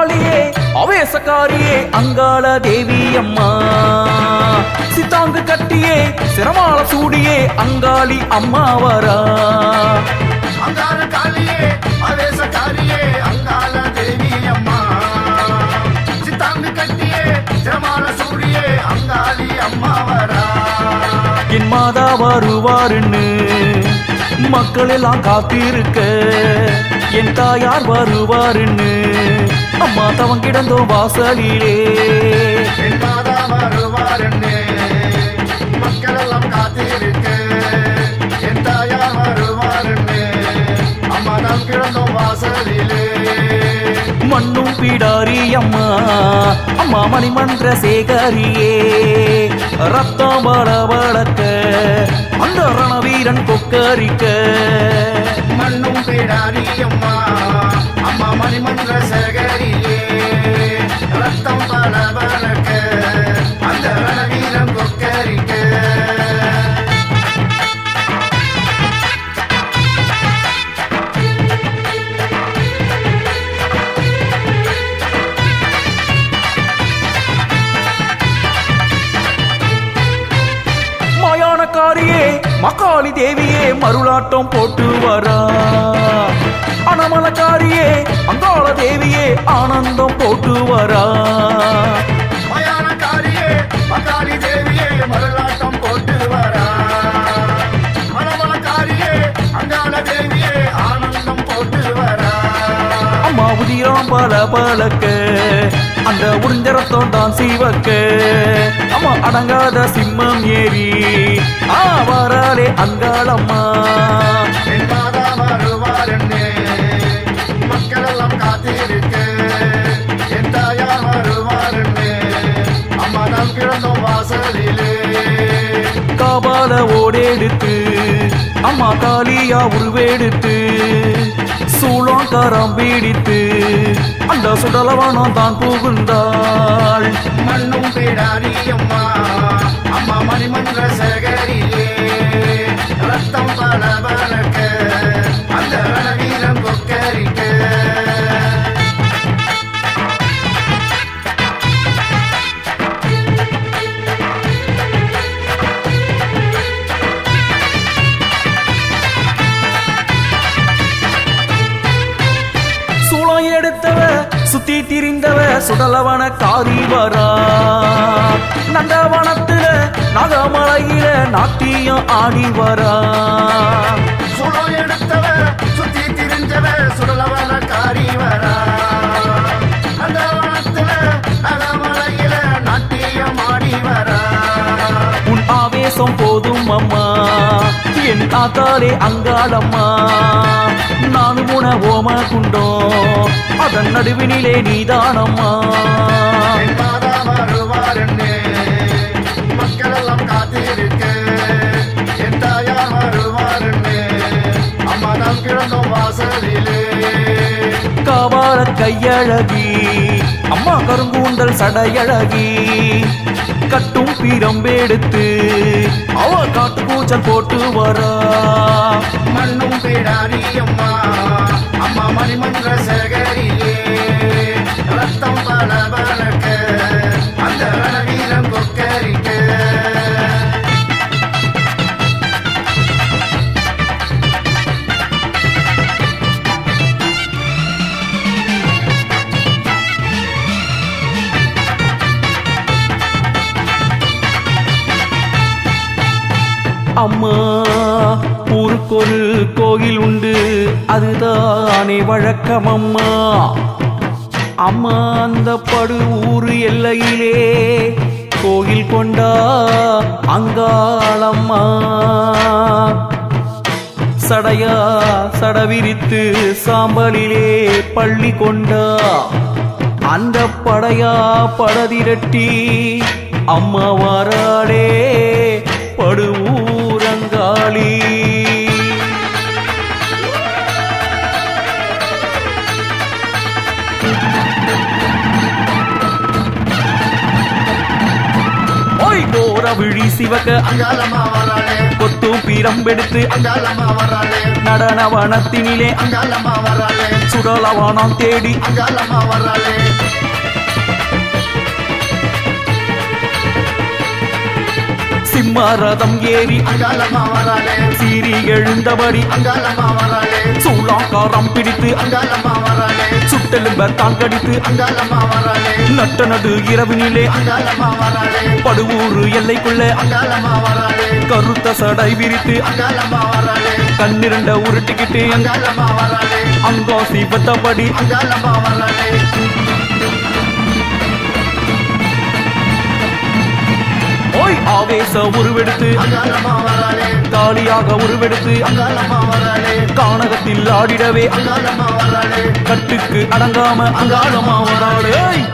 காளியே அவேசக்காரியே அங்காள தேவி அம்மா சித்தாங்கு கட்டியே சிரமால சூடியே அங்காளி அம்மா வரா அங்கார காளியே அவேசக்காரியே அங்காள தேவி அம்மா சித்தாங்கு கட்டியே ஜமால சூடியே அங்காளி அம்மா வரா என் மாதா வருவாருன்னு மக்கள் எல்லாம் காத்திருக்க என் தாயார் வருவாருன்னு அம்மா தவன் கிடந்தோ வாசலிலே என் மாதா வருவாருன்னு மக்கள் எல்லாம் காத்திருக்க என் தாயார் வருவாருன்னு அம்மா நாம் கிடந்தோம் வாசலிலே மண்ணும் பிடாரி அம்மா அம்மா மணிமன்ற சேகரியே ரத்தம் பல வளர்க்க அந்த ரணவீரன் கொக்கரிக்க மண்ணும் பிடாரி அம்மா அம்மா மணிமன்ற சேகரியே ரத்தம் பல பலக்க அந்த ரணவீரம் கொக்கரிக்க மாயானக்காரியே மக்காளி தேவியே மருளாட்டம் போட்டு வரா அனமலக்காரியே அங்காள தேவியே ஆனந்தம் போட்டு வரா மயானக்காரியே மகாளி தேவியே மருளாட்டம் போட்டு வரா மலமலக்காரியே அங்காள தேவியே ஆனந்தம் போட்டு வரா அம்மா உதிரம் பல பலக்க அந்த உறிஞ்ச ரத்தம் தான் சீவக்க அம்மா அடங்காத சிம்மம் ஏறி ஆ வராலே அங்காளம்மா என் மாதா வருவாருன்னு மக்கள் எல்லாம் காத்திருக்க என் தாயார் வருவாருன்னு அம்மா நாம் கிடந்தோம் வாசலிலே காபால ஓடெடுத்து அம்மா காளியா உருவெடுத்து சூளம் கரம் பீடித்து அந்த சுடலவனம் தான் புகுந்தாள் மண்ணும் பிடாரி அம்மா அம்மா மணிமன்ற சேகரியே ரத்தம் பல பலக்க அந்த ரணவீரம் கொக்கரிக்க சூளம் எடுத்தவ சுத்தி திரிந்தவ சுடலவன காரி வரா நந்தவனத்துல நகமலையில நாட்டியம் ஆடி வரா சுளம் எடுத்தவ சுத்தி திரிஞ்சவ சுடலவன காரி வரா அந்த வனத்துல அகமலையில நாட்டியம் ஆடி வரா உன் ஆவேசம் போதும் அம்மா என் ஆத்தாலே அங்காளம்மா நானும் உன ஓம குண்டோ அதன் நடுவினிலே நீதானம்மா என் மாதா வருவாருன்னு மக்கள் எல்லாம் காத்திருக்க என் தாயார் வருவாருன்னு அம்மா நாம் கிடந்தோம் வாசலிலே காவால கையழகி அம்மா கருங்கூந்தல் சடையழகி கட்டும் பிரம்பெடுத்து அவ காட்டு கூச்சல் போட்டு வரா மண்ணும் பிடாரி அம்மா அம்மா மணிமன்ற சேகரியே ரத்தம் பல பலக்க அந்த ரணவீரம் கொக்கரிக்க அம்மா ஊருக்கொரு கோயில் உண்டு அதுதானே வழக்கம் அம்மா அம்மா அந்த படு ஊரு எல்லையிலே கோயில் கொண்டா அங்காளம்மா சடையா சடவிரித்து சாம்பலிலே பள்ளி கொண்டா அந்த படையா படதிரட்டி அம்மா வாராளே படுவூரங்காளி ஓய் கோர விழி சிவக அங்காளம்மா வராளே கொத்தும் பிரம்பெடுத்து அங்காளம்மா வராளே நடனவனத்தினிலே அங்காளம்மா வராளே சுடலவானம் தேடி அங்காளம்மா வராளே சிம்மரதம் ஏறி அங்காளம்மா வராளே சீறி எழுந்தபடி அங்காளம்மா வராளே சூளாக்காரம் பிடித்து அங்காளம்மா வராளே சுட்டெலும்ப தான் கடித்து அங்காளம்மா வராளே நட்ட நடு இரவினிலே அங்காளம்மா வராளே படுவூர் எல்லைக்குள்ள அங்காளம்மா வராளே கருத்த சடை விரித்து அங்காளம்மா வராளே கண்ணிரண்ட உருட்டிக்கிட்டு அங்காளம்மா வராளே அங்காசி பத்தபடி அங்காளம்மா வராளே ஓய் ஆவேச உருவெடுத்து அங்காளம்மா வராளே காளியாக உருவெடுத்து அங்காளம்மா வராளே கானகத்தில் ஆடிடவே அங்காளம்மா வராளே கட்டுக்கு அடங்காம அங்காளமா வராளே